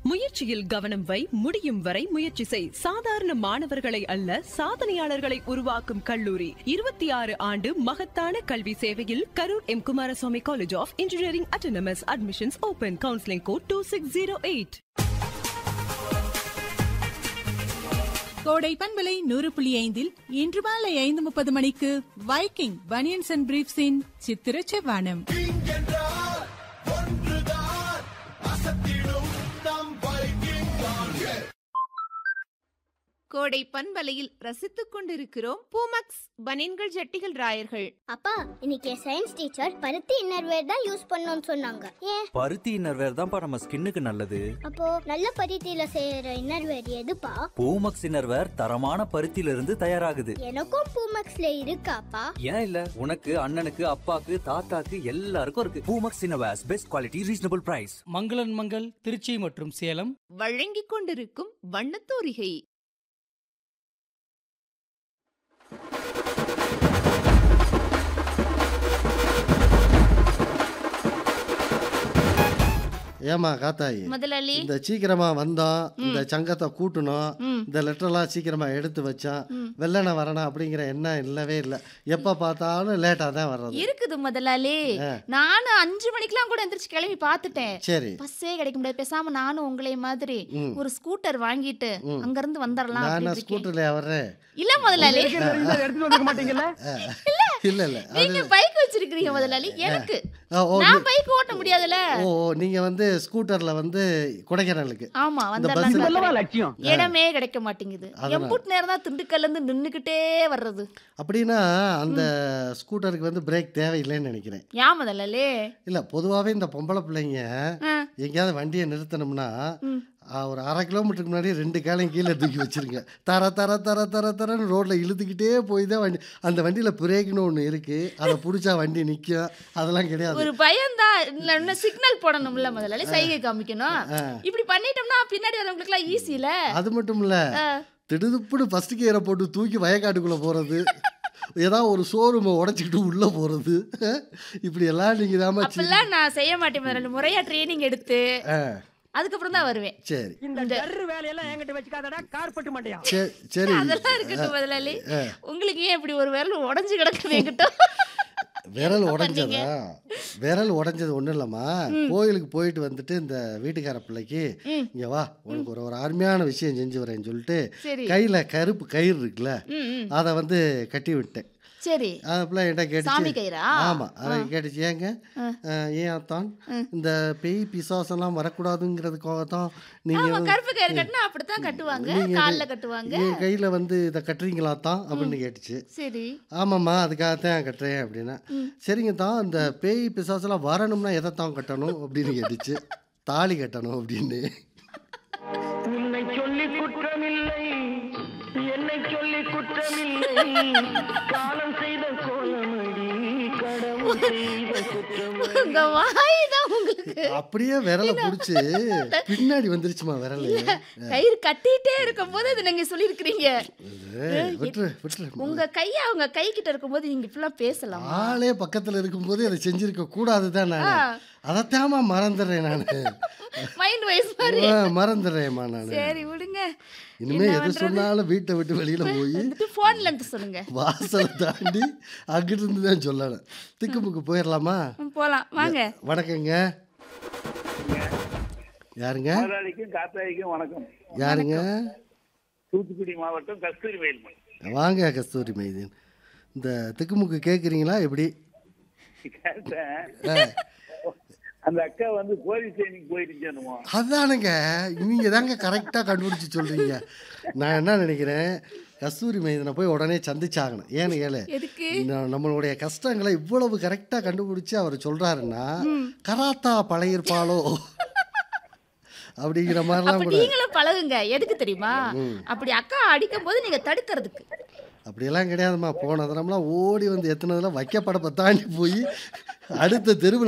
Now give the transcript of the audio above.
முயற்சியில் கவனம் வை முடியும் வரை முயற்சி செய் சாதாரண மாணவர்களை அல்ல சாதனையாளர்களை உருவாக்கும் கல்லூரி இருபத்தி ஆறு ஆண்டு மகத்தான கல்வி சேவையில் Karur M Kumaraswamy college of engineering autonomous admissions open counselling code two six zero eight கோடை பண்பலை நூறு புள்ளி ஐந்தில் இன்று மாலை ஐந்து முப்பது மணிக்கு வைக்கிங் பனியன்ஸ் அண்ட் பிரீப்ஸின் சித்திர செவ்வானம் கோடை பண்பலையில் ரசித்துக் கொண்டிருக்கிறோம் பூமக்ஸ் பனின்கள் ஜட்டிகள் ராயர்கள் அப்பா இன்னைக்கு சயின்ஸ் டீச்சர் பருத்தி இன்னர்வேர் தான் யூஸ் பண்ணணும்னு சொன்னாங்க ஏன் பருத்தி இன்னர்வேர் தான்ப்பா நம்ம ஸ்கின்னுக்கு நல்லது அப்போ நல்ல பருத்தியில செய்யற இன்னர்வேர் எதுப்பா பூமக்ஸ் இன்னர்வேர் தரமான பருத்தியில இருந்து தயாராகுது எனக்கும் பூமக்ஸ்ல இருக்காப்பா ஏன் இல்ல உனக்கு அண்ணனுக்கு அப்பாக்கு தாத்தாக்கு எல்லாருக்கும் இருக்கு Poomex innerwears best quality reasonable price Mangalan Mangal Trichy மற்றும் சேலம் வழங்கிக் கொண்டிருக்கும் வண்ணத்தூரிகை ஏமா காத்தாயி முதலாளி இந்த சீக்கிரமா வந்தோம் இந்த சங்கத்தை கூட்டணும் இந்த லெட்டர்லாம் சீக்கிரமா எடுத்து வச்சோம் வெள்ளன வரணும் அப்படிங்கிற எண்ணம் இல்லவே இல்லை எப்ப பார்த்தாலும் லேட்டா தான் வர்றது இருக்குது முதலாளி ஆ. நானும் அஞ்சு மணிக்கெல்லாம் கூட எந்திரிச்சு கிளம்பி பார்த்துட்டேன் சரி பஸ்ஸே கிடைக்க முடியாது பேசாம நானும் உங்களை மாதிரி ம். ஒரு ஸ்கூட்டர் வாங்கிட்டு ம். அங்க இருந்து வந்துடலாம் நான் அப்படின்னு இருக்கேன். ஸ்கூட்டர்ல வர்றேன் இல்ல முதலாளி இல்ல இல்ல அது நீங்க பைக் வச்சிருக்கீங்க முதலாளி எனக்கு ஆ, ஓ, நான் நீ- பைக் ஓட்ட முடியாதுல்ல ஓ ஓ, நீங்க வந்து ஸ்கூட்டர்ல வந்து கொடைக்கானலுக்கு ஆமா இந்த வந்துடலாம் பஸ்ல இடமே கிடைக்க மாட்டேங்குது அதனால. எம்புட் நேரம் தான் திண்டுக்கல்ல இருந்து நின்னுக்கிட்டே வர்றது அப்படின்னா அந்த ஸ்கூட்டருக்கு வந்து பிரேக் தேவையில்லைன்னு நினைக்கிறேன் ஏன் முதலாளி இல்ல பொதுவாவே இந்த பொம்பளை பிள்ளைங்க ஆ. எங்கேயாவது வண்டியை நிறுத்தணும்னா ம். ஆ, ஒரு அரை கிலோமீட்டருக்கு முன்னாடி ரெண்டு காலையும் கீழே தூக்கி வச்சிருங்க தர தர தர தர தரன்னு ரோட்டில் இழுத்துக்கிட்டே போய் தான் வண்டி அந்த வண்டியில் பிரேக்னு ஒன்று இருக்குது அதை பிடிச்சா வண்டி நிற்கும் அதெல்லாம் கிடையாது ஒரு பயம்தான் இல்ல இன்னும் சிக்னல் போடணும்ல முதலாளி சைகை காமிக்கணும் இப்படி பண்ணிட்டோம்னா பின்னாடி வரவங்களுக்குலாம் ஈஸில அது மட்டும் இல்லை திடுதுப்புன்னு ஃபஸ்ட்டு கீரை போட்டு தூக்கி வயக்காட்டுக்குள்ளே போகிறது ஏதாவது ஒரு ஷோரூமை உடச்சிக்கிட்டு உள்ளே போகிறது இப்படி எல்லாம் நீங்கள் தான் அப்பெல்லாம் நான் செய்ய மாட்டேன் முதலாளி முறையா ட்ரைனிங் எடுத்து அதுக்கப்புறம் தான் வருவேன் சரி இந்த டர்ரு வேலையெல்லாம் என்கிட்ட வச்சுக்காதடா கார்பெட் மண்டையா சரி சரி அதெல்லாம் இருக்கட்டும் முதலாளி உங்களுக்கு ஏன் இப்படி ஒரு விரல் உடஞ்சு கிடக்குது என்கிட்ட விரல் உடஞ்சதா விரல் உடஞ்சது ஒன்றும் இல்லைம்மா கோயிலுக்கு போயிட்டு வந்துட்டு இந்த வீட்டுக்கார பிள்ளைக்கு இங்கே வா உனக்கு ஒரு ஒரு அருமையான விஷயம் செஞ்சு வரேன்னு சொல்லிட்டு சரி கையில் கருப்பு கயிறு இருக்குல்ல ம், ம். அதை வந்து கட்டி விட்டேன் சரி அது பிள்ளை என்கிட்ட சாமி கேட்டுச்சு கயிறா ஆமாம் அதை கேட்டுச்சு ஏங்க அஹ், ஏன் அத்தான் இந்த பேய் பிசாசெல்லாம் வரக்கூடாதுங்கிறதுக்காகத்தான் ஆமா நீங்கள் கருப்பு கயிறு கட்டினா அப்படித்தான் கட்டுவாங்க நீங்க கால்ல கட்டுவாங்க என் கையில் வந்து இதை கட்டுறீங்களா தான் அப்படின்னு கேட்டுச்சு சரி ஆமாம்மா அதுக்காகத்தான் கட்டுறேன் அப்படின்னா சரிங்க தான் இந்த பேய் பிசாசெல்லாம் வரணும்னா எதை தான் கட்டணும் அப்படின்னு கேட்டுச்சு தாலி கட்டணும் அப்படின்னு உன்னை சொல்லி குற்றமில்லை என்னை சொல்லி குற்றமில்லை காலம் செய்த கோலமடி கடவுள் செய்த குற்றமடி உங்க வாய் தான் உங்களுக்கு அப்படியே விரலை பிடிச்சி பின்னாடி வந்துருச்சுமா விரல் கயிறு கட்டிட்டே இருக்கும் போது அது நீங்க சொல்லியிருக்கிறீங்க விட்டுரு விட்டுரு உங்க கைய அவங்க கை கிட்ட இருக்கும்போது நீங்க இப்படிலாம் பேசலாம் ஆளே பக்கத்தில் இருக்கும்போது அதை செஞ்சிருக்க கூடாது தான் நான் அதைத்தாம்மா மறந்துடுறேன் நான் மைண்ட் வைஸ் மாதிரி மறந்துடுறேன்மா நான் சரி விடுங்க இனிமே என்ன எது பண்றது? சொன்னாலும் வீட்டை விட்டு வெளியில போய் வந்துட்டு போன்ல இருந்து சொல்லுங்க வாசலை தாண்டி அங்கிட்டு இருந்து தான் சொல்லணும் திக்குமுக்கு போயிடலாமா ம், போலாம் வாங்க வணக்கங்க யாருங்க முதலாளிக்கும் காத்தாய்க்கும் வணக்கம் யாருங்க தூத்துக்குடி மாவட்டம் கஸ்தூரி வேல்மணி வாங்க கஸ்தூரி மைதீன் இந்த திக்குமுக்கு கேட்குறீங்களா எப்படி கேட்டேன் அந்த அக்கா வந்து போலீஸ் ட்ரைனிங் போயிருச்சேனுமோ அதானுங்க நீங்க தாங்க கரெக்டாக கண்டுபிடிச்சி சொல்றீங்க நான் என்ன நினைக்கிறேன் கஸ்தூரி மைதனை போய் உடனே சந்திச்சாகணும் ஏன்னு கேளு எதுக்கு ந- நம்மளுடைய கஷ்டங்களை இவ்வளவு கரெக்டாக கண்டுபிடிச்சு அவர் சொல்றாருன்னா கராத்தா பழையிருப்பாளோ அப்படிங்கிற மாதிரிலாம் அப்ப கூட நீங்களும் பழகுங்க எதுக்கு தெரியுமா அப்படி அக்கா அடிக்கும் போது நீங்க தடுக்கிறதுக்கு அப்படியெல்லாம் கிடையாதும்மா போன தரம்லாம் ஓடி வந்து எத்தனதெல்லாம் வைக்கப்படப்பை தாண்டி போய் அடுத்த தெருவில்